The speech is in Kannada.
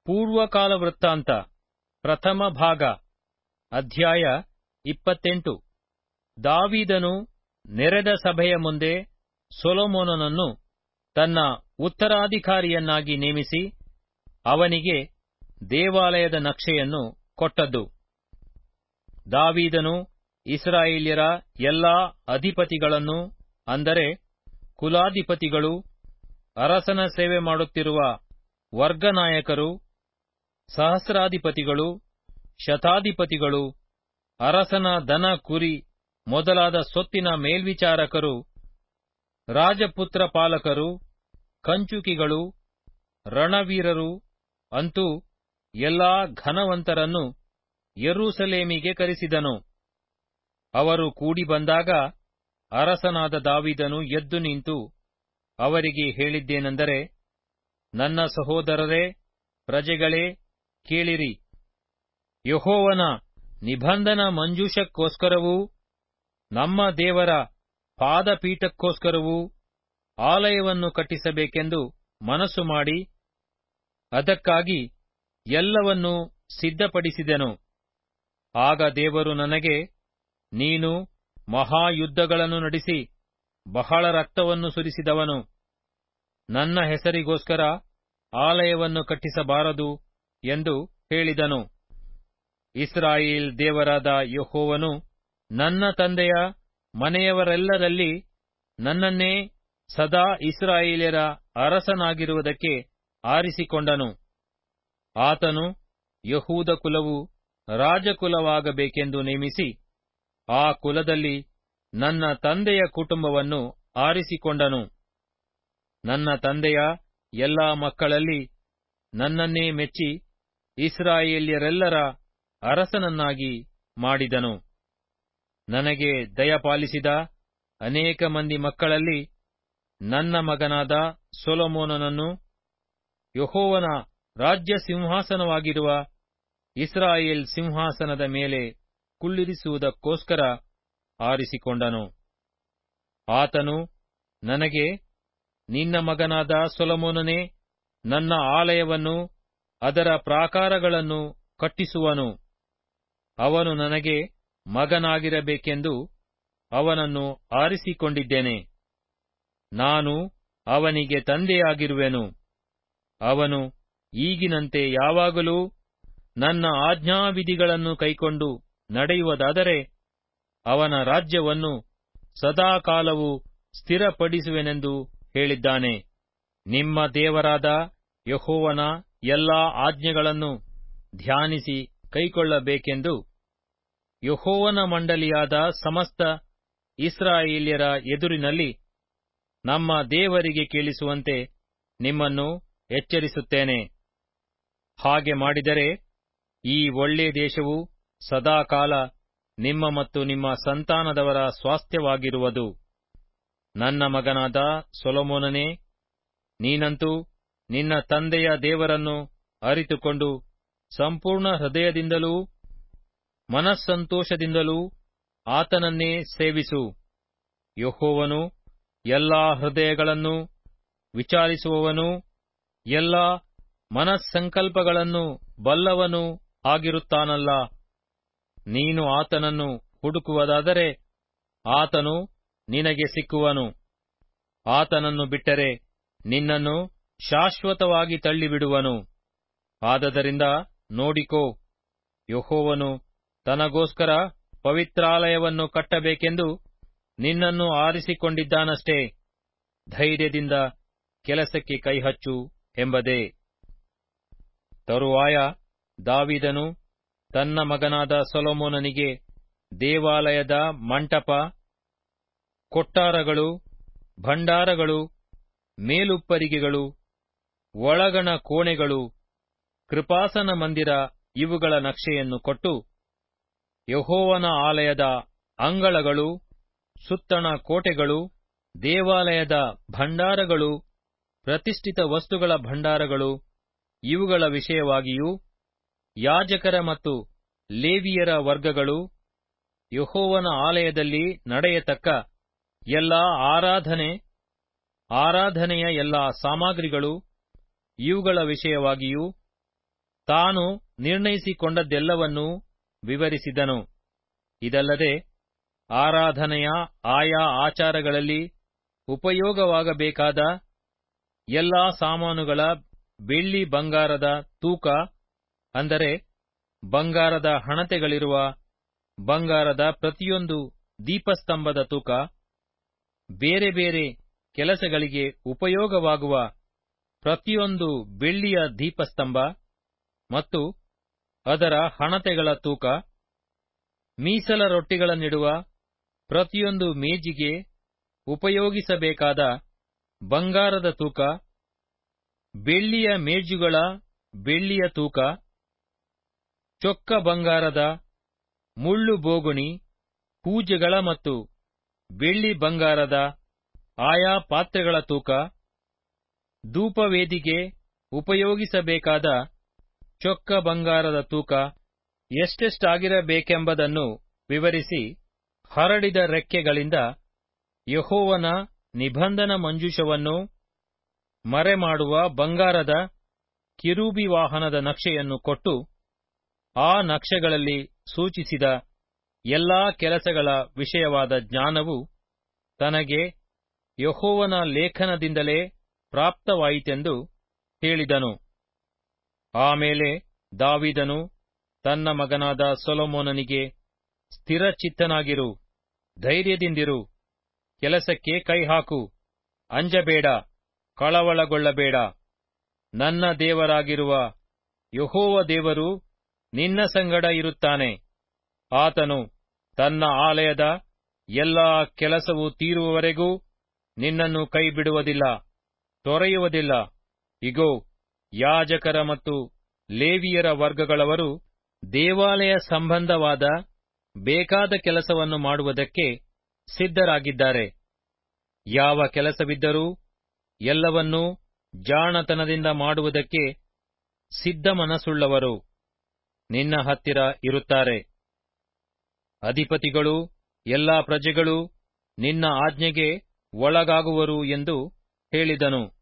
ಪೂರ್ವಕಾಲ ವೃತ್ತಾಂತ ಪ್ರಥಮ ಭಾಗ ಅಧ್ಯಾಯ ಇಪ್ಪತ್ತೆಂಟು ದಾವೀದನು ನೆರೆದ ಸಭೆಯ ಮುಂದೆ ಸೊಲೊಮೋನನನ್ನು ತನ್ನ ಉತ್ತರಾಧಿಕಾರಿಯನ್ನಾಗಿ ನೇಮಿಸಿ ಅವನಿಗೆ ದೇವಾಲಯದ ನಕ್ಷೆಯನ್ನು ಕೊಟ್ಟದ್ದು ದಾವೀದನು ಇಸ್ರಾಯೇಲ್ಯರ ಎಲ್ಲಾ ಅಧಿಪತಿಗಳನ್ನು ಅಂದರೆ ಕುಲಾಧಿಪತಿಗಳು ಅರಸನ ಸೇವೆ ಮಾಡುತ್ತಿರುವ ವರ್ಗನಾಯಕರು ಸಹಸ್ರಾಧಿಪತಿಗಳು ಶತಾಧಿಪತಿಗಳು ಅರಸನ ದನ ಕುರಿ ಮೊದಲಾದ ಸೊತ್ತಿನ ಮೇಲ್ವಿಚಾರಕರು ರಾಜಪುತ್ರ ಪಾಲಕರು ಕಂಚುಕಿಗಳು ರಣವೀರರು ಅಂತೂ ಎಲ್ಲಾ ಘನವಂತರನ್ನು ಯೆರೂಸಲೇಮಿಗೆ ಕರೆಸಿದನು ಅವರು ಕೂಡಿ ಬಂದಾಗ ಅರಸನಾದ ದಾವೀದನು ಎದ್ದು ನಿಂತು ಅವರಿಗೆ ಹೇಳಿದ್ದೇನೆಂದರೆ ನನ್ನ ಸಹೋದರರೇ ಪ್ರಜೆಗಳೇ ಕೇಳಿರಿ ಯೆಹೋವನ ನಿಬಂಧನ ಮಂಜೂಷಕ್ಕೋಸ್ಕರವೂ ನಮ್ಮ ದೇವರ ಪಾದಪೀಠಕ್ಕೋಸ್ಕರವೂ ಆಲಯವನ್ನು ಕಟ್ಟಿಸಬೇಕೆಂದು ಮನಸ್ಸು ಮಾಡಿ ಅದಕ್ಕಾಗಿ ಎಲ್ಲವನ್ನೂ ಸಿದ್ಧಪಡಿಸಿದೆನು ಆಗ ದೇವರು ನನಗೆ ನೀನು ಮಹಾಯುದ್ಧಗಳನ್ನು ನಡೆಸಿ ಬಹಳ ರಕ್ತವನ್ನು ಸುರಿಸಿದವನು ನನ್ನ ಹೆಸರಿಗೋಸ್ಕರ ಆಲಯವನ್ನು ಕಟ್ಟಿಸಬಾರದು ಎಂದು ಹೇಳಿದನು ಇಸ್ರಾಯೇಲ್ ದೇವರಾದ ಯೆಹೋವನು ನನ್ನ ತಂದೆಯ ಮನೆಯವರೆಲ್ಲರಲ್ಲಿ ನನ್ನನ್ನೇ ಸದಾ ಇಸ್ರಾಯೇಲ್ಯರ ಅರಸನಾಗಿರುವುದಕ್ಕೆ ಆರಿಸಿಕೊಂಡನು ಆತನು ಯಹೂದ ಕುಲವು ರಾಜಕುಲವಾಗಬೇಕೆಂದು ನೇಮಿಸಿ ಆ ಕುಲದಲ್ಲಿ ನನ್ನ ತಂದೆಯ ಕುಟುಂಬವನ್ನು ಆರಿಸಿಕೊಂಡನು ನನ್ನ ತಂದೆಯ ಎಲ್ಲಾ ಮಕ್ಕಳಲ್ಲಿ ನನ್ನನ್ನೇ ಮೆಚ್ಚಿ ಇಸ್ರಾಯೇಲ್ಯರೆಲ್ಲರ ಅರಸನನ್ನಾಗಿ ಮಾಡಿದನು ನನಗೆ ದಯಪಾಲಿಸಿದ ಅನೇಕ ಮಂದಿ ಮಕ್ಕಳಲ್ಲಿ ನನ್ನ ಮಗನಾದ ಸೊಲೊಮೋನನನ್ನು ಯಹೋವನ ರಾಜ್ಯ ಸಿಂಹಾಸನವಾಗಿರುವ ಇಸ್ರಾಯೇಲ್ ಸಿಂಹಾಸನದ ಮೇಲೆ ಕುಳ್ಳಿರಿಸುವುದಕ್ಕೋಸ್ಕರ ಆರಿಸಿಕೊಂಡನು ಆತನು ನನಗೆ ನಿನ್ನ ಮಗನಾದ ಸೊಲೊಮೋನನೇ ನನ್ನ ಆಲಯವನ್ನು ಅದರ ಪ್ರಾಕಾರಗಳನ್ನು ಕಟ್ಟಿಸುವನು ಅವನು ನನಗೆ ಮಗನಾಗಿರಬೇಕೆಂದು ಅವನನ್ನು ಆರಿಸಿಕೊಂಡಿದ್ದೇನೆ ನಾನು ಅವನಿಗೆ ತಂದೆಯಾಗಿರುವೆನು ಅವನು ಈಗಿನಂತೆ ಯಾವಾಗಲೂ ನನ್ನ ಆಜ್ಞಾವಿಧಿಗಳನ್ನು ಕೈಕೊಂಡು ನಡೆಯುವುದಾದರೆ ಅವನ ರಾಜ್ಯವನ್ನು ಸದಾಕಾಲವು ಸ್ಥಿರಪಡಿಸುವೆನೆಂದು ಹೇಳಿದ್ದಾನೆ ನಿಮ್ಮ ದೇವರಾದ ಯಹೋವನ ಎಲ್ಲಾ ಆಜ್ಞೆಗಳನ್ನು ಧ್ಯಾನಿಸಿ ಕೈಕೊಳ್ಳಬೇಕೆಂದು ಯಹೋವನ ಮಂಡಲಿಯಾದ ಸಮಸ್ತ ಇಸ್ರಾಯೇಲ್ಯರ ಎದುರಿನಲ್ಲಿ ನಮ್ಮ ದೇವರಿಗೆ ಕೇಳಿಸುವಂತೆ ನಿಮ್ಮನ್ನು ಎಚ್ಚರಿಸುತ್ತೇನೆ ಹಾಗೆ ಮಾಡಿದರೆ ಈ ಒಳ್ಳೆ ದೇಶವು ಸದಾಕಾಲ ನಿಮ್ಮ ಮತ್ತು ನಿಮ್ಮ ಸಂತಾನದವರ ಸ್ವಾಸ್ಥ್ಯವಾಗಿರುವುದು ನನ್ನ ಮಗನಾದ ಸೊಲೊಮೋನನೇ ನೀನಂತೂ ನಿನ್ನ ತಂದೆಯ ದೇವರನ್ನು ಅರಿತುಕೊಂಡು ಸಂಪೂರ್ಣ ಹೃದಯದಿಂದಲೂ ಮನಸ್ಸಂತೋಷದಿಂದಲೂ ಆತನನ್ನೇ ಸೇವಿಸು ಯಹೋವನು ಎಲ್ಲಾ ಹೃದಯಗಳನ್ನು ವಿಚಾರಿಸುವವನೂ ಎಲ್ಲಾ ಮನಸ್ಸಂಕಲ್ಪಗಳನ್ನು ಬಲ್ಲವನೂ ಆಗಿರುತ್ತಾನಲ್ಲ ನೀನು ಆತನನ್ನು ಹುಡುಕುವುದಾದರೆ ಆತನು ನಿನಗೆ ಸಿಕ್ಕುವನು ಆತನನ್ನು ಬಿಟ್ಟರೆ ನಿನ್ನನ್ನು ಶಾಶ್ವತವಾಗಿ ತಳ್ಳಿಬಿಡುವನು ಆದದರಿಂದ ನೋಡಿಕೋ ಯಹೋವನು ತನಗೋಸ್ಕರ ಪವಿತ್ರಾಲಯವನ್ನು ಕಟ್ಟಬೇಕೆಂದು ನಿನ್ನನ್ನು ಆರಿಸಿಕೊಂಡಿದ್ದಾನಷ್ಟೇ ಧೈರ್ಯದಿಂದ ಕೆಲಸಕ್ಕೆ ಕೈಹಚ್ಚು ಎಂಬುದೇ ತರುವಾಯ ದಾವಿದನು ತನ್ನ ಮಗನಾದ ಸೊಲೊಮೋನನಿಗೆ ದೇವಾಲಯದ ಮಂಟಪ ಕೊಟ್ಟಾರಗಳು ಭಂಡಾರಗಳು ಮೇಲುಪ್ಪರಿಗೆಗಳು ಒಳಗಣ ಕೋಣೆಗಳು ಕೃಪಾಸನ ಮಂದಿರ ಇವುಗಳ ನಕ್ಷೆಯನ್ನು ಕೊಟ್ಟು ಯಹೋವನ ಆಲಯದ ಅಂಗಳಗಳು ಸುತ್ತಣ ಕೋಟೆಗಳು ದೇವಾಲಯದ ಭಂಡಾರಗಳು ಪ್ರತಿಷ್ಠಿತ ವಸ್ತುಗಳ ಭಂಡಾರಗಳು ಇವುಗಳ ವಿಷಯವಾಗಿಯೂ ಯಾಜಕರ ಮತ್ತು ಲೇವಿಯರ ವರ್ಗಗಳು ಯಹೋವನ ಆಲಯದಲ್ಲಿ ನಡೆಯತಕ್ಕ ಎಲ್ಲಾ ಆರಾಧನೆ ಆರಾಧನೆಯ ಎಲ್ಲಾ ಸಾಮಗ್ರಿಗಳು ಇವುಗಳ ವಿಷಯವಾಗಿಯೂ ತಾನು ನಿರ್ಣಯಿಸಿಕೊಂಡದ್ದೆಲ್ಲವನ್ನೂ ವಿವರಿಸಿದನು ಇದಲ್ಲದೆ ಆರಾಧನೆಯ ಆಯಾ ಆಚಾರಗಳಲ್ಲಿ ಉಪಯೋಗವಾಗಬೇಕಾದ ಎಲ್ಲಾ ಸಾಮಾನುಗಳ ಬೆಳ್ಳಿ ಬಂಗಾರದ ತೂಕ ಅಂದರೆ ಬಂಗಾರದ ಹಣತೆಗಳಿರುವ ಬಂಗಾರದ ಪ್ರತಿಯೊಂದು ದೀಪಸ್ತಂಭದ ತೂಕ ಬೇರೆ ಬೇರೆ ಕೆಲಸಗಳಿಗೆ ಉಪಯೋಗವಾಗುವ ಪ್ರತಿಯೊಂದು ಬೆಳ್ಳಿಯ ದೀಪಸ್ತಂಭ ಮತ್ತು ಅದರ ಹಣತೆಗಳ ತೂಕ ಮೀಸಲ ರೊಟ್ಟಿಗಳನ್ನಿಡುವ ಪ್ರತಿಯೊಂದು ಮೇಜಿಗೆ ಉಪಯೋಗಿಸಬೇಕಾದ ಬಂಗಾರದ ತೂಕ ಬೆಳ್ಳಿಯ ಮೇಜುಗಳ ಬೆಳ್ಳಿಯ ತೂಕ ಚೊಕ್ಕ ಬಂಗಾರದ ಮುಳ್ಳು ಬೋಗುಣಿ ಪೂಜೆಗಳ ಮತ್ತು ಬೆಳ್ಳಿ ಬಂಗಾರದ ಆಯಾ ಪಾತ್ರೆಗಳ ತೂಕ ಧೂಪವೇದಿಗೆ ಉಪಯೋಗಿಸಬೇಕಾದ ಚೊಕ್ಕ ಬಂಗಾರದ ತೂಕ ಎಷ್ಟೆಷ್ಟಾಗಿರಬೇಕೆಂಬುದನ್ನು ವಿವರಿಸಿ ಹರಡಿದ ರೆಕ್ಕೆಗಳಿಂದ ಯಹೋವನ ನಿಬಂಧನ ಮಂಜೂಷವನ್ನು ಮರೆಮಾಡುವ ಬಂಗಾರದ ಕಿರೂಬಿ ವಾಹನದ ನಕ್ಷೆಯನ್ನು ಕೊಟ್ಟು ಆ ನಕ್ಷೆಗಳಲ್ಲಿ ಸೂಚಿಸಿದ ಎಲ್ಲಾ ಕೆಲಸಗಳ ವಿಷಯವಾದ ಜ್ಞಾನವು ತನಗೆ ಯಹೋವನ ಲೇಖನದಿಂದಲೇ ಪ್ರಾಪ್ತವಾಯಿತೆಂದು ಹೇಳಿದನು ಆಮೇಲೆ ದಾವಿದನು ತನ್ನ ಮಗನಾದ ಸೊಲೊಮೋನನಿಗೆ ಸ್ಥಿರಚಿತ್ತನಾಗಿರು ಧೈರ್ಯದಿಂದಿರು ಕೆಲಸಕ್ಕೆ ಕೈಹಾಕು ಅಂಜಬೇಡ ಕಳವಳಗೊಳ್ಳಬೇಡ ನನ್ನ ದೇವರಾಗಿರುವ ಯಹೋವ ದೇವರು ನಿನ್ನ ಸಂಗಡ ಇರುತ್ತಾನೆ ಆತನು ತನ್ನ ಆಲಯದ ಎಲ್ಲಾ ಕೆಲಸವು ತೀರುವವರೆಗೂ ನಿನ್ನನ್ನು ಕೈಬಿಡುವುದಿಲ್ಲ ತೊರೆಯುವುದಿಲ್ಲ ಇಗೋ ಯಾಜಕರ ಮತ್ತು ಲೇವಿಯರ ವರ್ಗಗಳವರು ದೇವಾಲಯ ಸಂಬಂಧವಾದ ಬೇಕಾದ ಕೆಲಸವನ್ನು ಮಾಡುವುದಕ್ಕೆ ಸಿದ್ಧರಾಗಿದ್ದಾರೆ ಯಾವ ಕೆಲಸವಿದ್ದರೂ ಎಲ್ಲವನ್ನೂ ಜಾಣತನದಿಂದ ಮಾಡುವುದಕ್ಕೆ ಸಿದ್ಧ ಮನಸ್ಸುಳ್ಳವರು ನಿನ್ನ ಹತ್ತಿರ ಇರುತ್ತಾರೆ ಅಧಿಪತಿಗಳು ಎಲ್ಲಾ ಪ್ರಜೆಗಳು ನಿನ್ನ ಆಜ್ಞೆಗೆ ಒಳಗಾಗುವರು ಎಂದು ಹೇಳಿದನು